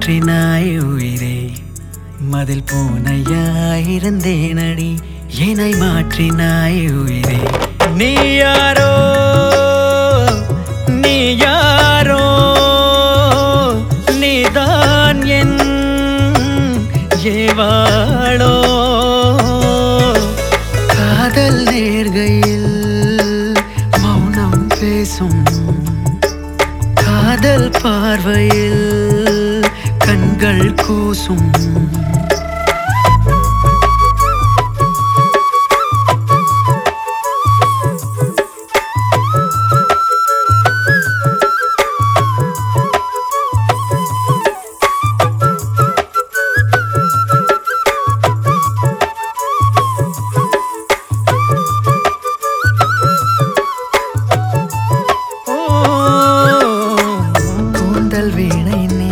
மாற்றினாய் உயிரே மதில் பூனையாயிருந்தேனடி என்னை மாற்றினாய் உயிரே நீ யாரோ நீ யாரோ நீதான் என் ஏவாளோ காதல் நேர்கையில் மௌனம் பேசும் காதல் பார்வையில் கண்கள் கூசும் ஓ, கூந்தல் வீணை நீ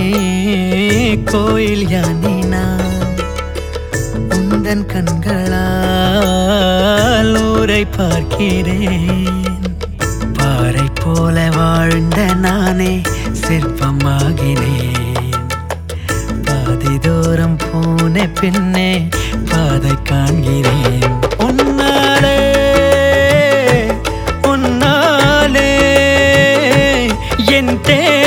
கோயில் யானி நான் உந்தன் கண்களால் ஊரை பார்க்கிறேன் பாறை போல வாழ்ந்த நானே சிற்பமாகினேன் பாதி தூரம் போன பின்னே பாதை காண்கிறேன் உன்னாலே உன்னாலே என் தே